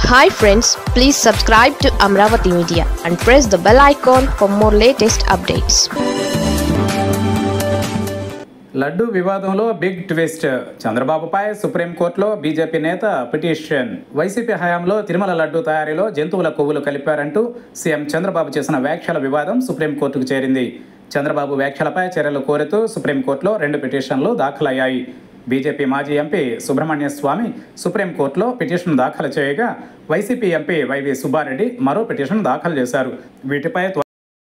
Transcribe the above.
hi friends please subscribe to Amaravati media and press the bell icon for more latest updates laddu వివాదంలో big twist చంద్రబాబుపై సుప్రీంకోర్టులో BJP నేత petition YCP హయాంలో తిరుమల లడ్డు తయారీలో జంతువుల కొవ్వులు కలిపారంటూ సీఎం చంద్రబాబు చేసిన వ్యాఖ్యల వివాదం సుప్రీంకోర్టుకు చేరింది చంద్రబాబు వ్యాఖ్యలపై చర్యలు కోరుతూ సుప్రీంకోర్టులో రెండు పిటిషన్లు దాఖలయ్యాయి బీజేపీ మాజీ ఎంపీ సుబ్రహ్మణ్య స్వామి సుప్రీంకోర్టులో పిటిషన్ దాఖలు చేయగా వైసీపీ ఎంపీ వైవి సుబ్బారెడ్డి మరో పిటిషన్ దాఖలు చేశారు వీటిపై